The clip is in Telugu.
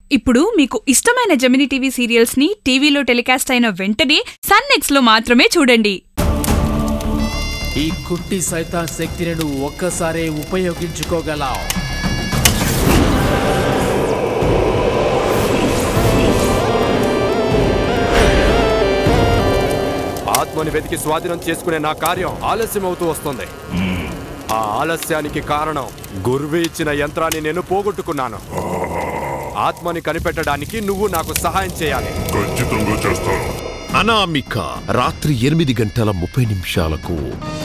ఇప్పుడు మీకు ఇష్టమైన జమిని టీవీ సీరియల్స్ ని టీవీలో టెలికాస్ట్ అయిన వెంటనే సన్ నెక్స్ట్ లో మాత్రమే చూడండి ఈ కుట్టి సైతాన్ శక్తిని నువ్వు ఒక్కసారే ఉపయోగించుకోగలవు ఆత్మని వెతికి స్వాధీనం చేసుకునే నా కార్యం ఆలస్యం అవుతూ వస్తుంది ఆ ఆలస్యానికి కారణం గురువు ఇచ్చిన యంత్రాన్ని నేను పోగొట్టుకున్నాను ఆత్మని కనిపెట్టడానికి నువ్వు నాకు సహాయం చేయాలి ఖచ్చితంగా చేస్తాను అనామిక రాత్రి ఎనిమిది గంటల ముప్పై నిమిషాలకు